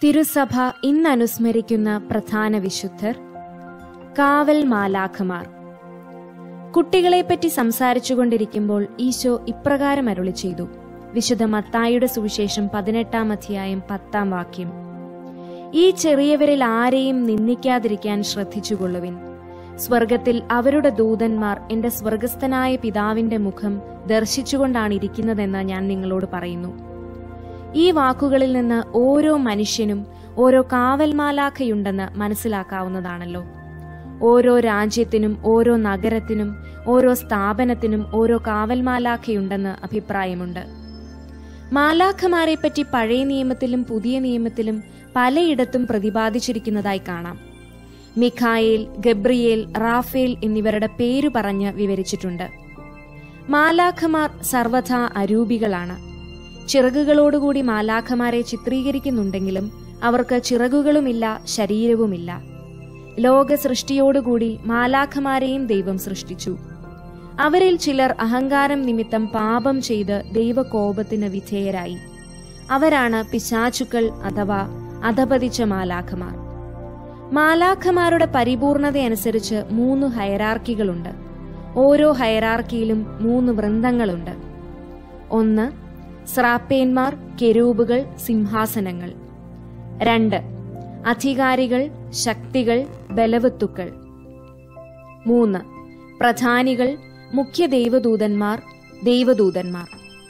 തിരുസഭ ഇന്ന് അനുസ്മരിക്കുന്ന പ്രധാന വിശുദ്ധർ കാവൽ മാലാഖമാർ കുട്ടികളെപ്പറ്റി സംസാരിച്ചുകൊണ്ടിരിക്കുമ്പോൾ ഈശോ ഇപ്രകാരം അരുളി ചെയ്തു വിശുദ്ധ മത്തായിയുടെ സുവിശേഷം പതിനെട്ടാം അധ്യായം പത്താം വാക്യം ഈ ചെറിയവരിൽ ആരെയും നിന്ദിക്കാതിരിക്കാൻ ശ്രദ്ധിച്ചുകൊള്ളുവിൻ സ്വർഗത്തിൽ അവരുടെ ദൂതന്മാർ എന്റെ സ്വർഗസ്ഥനായ പിതാവിന്റെ മുഖം ദർശിച്ചുകൊണ്ടാണ് ഇരിക്കുന്നതെന്ന് ഞാൻ നിങ്ങളോട് പറയുന്നു ഈ വാക്കുകളിൽ നിന്ന് ഓരോ മനുഷ്യനും ഓരോ കാവൽമാലാഖയുണ്ടെന്ന് മനസ്സിലാക്കാവുന്നതാണല്ലോ ഓരോ രാജ്യത്തിനും ഓരോ നഗരത്തിനും ഓരോ സ്ഥാപനത്തിനും ഓരോ കാവൽമാലാഖയുണ്ടെന്ന് അഭിപ്രായമുണ്ട് മാലാഖമാരെപ്പറ്റി പഴയ നിയമത്തിലും പുതിയ നിയമത്തിലും പലയിടത്തും പ്രതിപാദിച്ചിരിക്കുന്നതായി കാണാം മിഖായേൽ ഗബ്രിയേൽ റാഫേൽ എന്നിവരുടെ പേരു പറഞ്ഞ് വിവരിച്ചിട്ടുണ്ട് മാലാഖമാർ സർവഥ അരൂപികളാണ് ചിറകുകളോടുകൂടി മാലാഖമാരെ ചിത്രീകരിക്കുന്നുണ്ടെങ്കിലും അവർക്ക് ചിറകുകളുമില്ല ശരീരവുമില്ല ലോക സൃഷ്ടിയോടുകൂടി മാലാഖമാരെയും ദൈവം സൃഷ്ടിച്ചു അവരിൽ ചിലർ അഹങ്കാരം നിമിത്തം പാപം ചെയ്ത് ദൈവകോപത്തിന് വിധേയരായി അവരാണ് പിശാചുക്കൾ അഥവാ അധപതിച്ച മാലാഖമാർ മാലാഖമാരുടെ പരിപൂർണതയനുസരിച്ച് മൂന്ന് ഹയറാർക്കികളുണ്ട് ഓരോ ഹയറാർക്കിയിലും മൂന്ന് വൃന്ദങ്ങളുണ്ട് ഒന്ന് സ്രാപ്പേന്മാർ കെരൂബുകൾ സിംഹാസനങ്ങൾ രണ്ട് അധികാരികൾ ശക്തികൾ ബലവത്തുക്കൾ മൂന്ന് പ്രധാനികൾ മുഖ്യ ദൈവദൂതന്മാർ ദൈവദൂതന്മാർ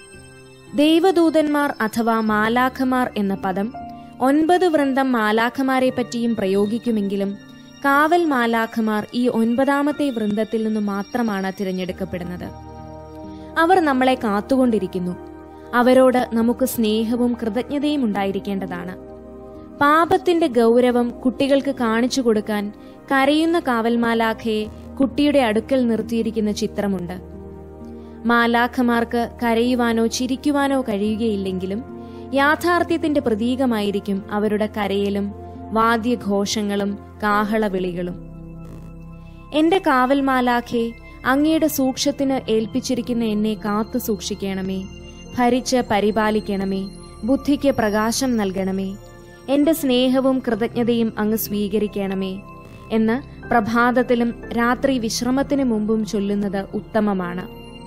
ദൈവദൂതന്മാർ അഥവാ മാലാഖമാർ എന്ന പദം ഒൻപത് വൃന്ദം മാലാഖമാരെ പറ്റിയും പ്രയോഗിക്കുമെങ്കിലും കാവൽ മാലാഖമാർ ഈ ഒൻപതാമത്തെ വൃന്ദത്തിൽ നിന്നു മാത്രമാണ് തിരഞ്ഞെടുക്കപ്പെടുന്നത് അവർ നമ്മളെ കാത്തുകൊണ്ടിരിക്കുന്നു അവരോട് നമുക്ക് സ്നേഹവും കൃതജ്ഞതയും ഉണ്ടായിരിക്കേണ്ടതാണ് പാപത്തിന്റെ ഗൗരവം കുട്ടികൾക്ക് കാണിച്ചു കൊടുക്കാൻ കരയുന്ന കാവൽമാലാഖയെ കുട്ടിയുടെ അടുക്കൽ നിർത്തിയിരിക്കുന്ന ചിത്രമുണ്ട് മാലാഖമാർക്ക് കരയുവാനോ ചിരിക്കുവാനോ കഴിയുകയില്ലെങ്കിലും യാഥാർത്ഥ്യത്തിന്റെ പ്രതീകമായിരിക്കും അവരുടെ കരയലും വാദ്യഘോഷങ്ങളും കാഹളവിളികളും എന്റെ കാവൽമാലാഖെ അങ്ങയുടെ സൂക്ഷ്യത്തിന് ഏൽപ്പിച്ചിരിക്കുന്ന എന്നെ കാത്തു സൂക്ഷിക്കണമേ ഭരിച്ച് പരിപാലിക്കണമേ ബുദ്ധിക്ക് പ്രകാശം നൽകണമേ എന്റെ സ്നേഹവും കൃതജ്ഞതയും അങ്ങ് സ്വീകരിക്കണമേ എന്ന് പ്രഭാതത്തിലും രാത്രി വിശ്രമത്തിനു മുമ്പും ചൊല്ലുന്നത് ഉത്തമമാണ്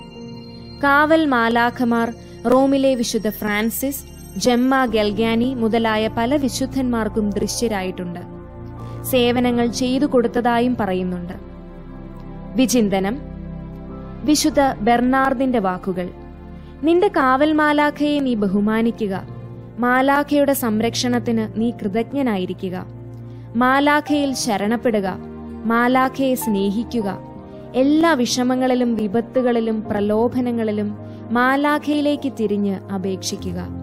കാവൽ മാലാഖമാർ റോമിലെ വിശുദ്ധ ഫ്രാൻസിസ് ജമ്മ ഗൽഗാനി മുതലായ പല വിശുദ്ധന്മാർക്കും ദൃശ്യരായിട്ടുണ്ട് സേവനങ്ങൾ ചെയ്തു കൊടുത്തതായും പറയുന്നുണ്ട് വിചിന്തനം വിശുദ്ധ ബെർണാർദിന്റെ വാക്കുകൾ നിന്റെ കാവൽ മാലാഖയെ നീ ബഹുമാനിക്കുക മാലാഖയുടെ സംരക്ഷണത്തിന് നീ കൃതജ്ഞനായിരിക്കുക മാലാഖയിൽ ശരണപ്പെടുക മാലാഖയെ സ്നേഹിക്കുക എല്ലാ വിഷമങ്ങളിലും വിപത്തുകളിലും പ്രലോഭനങ്ങളിലും മാലാഖയിലേക്ക് തിരിഞ്ഞ് അപേക്ഷിക്കുക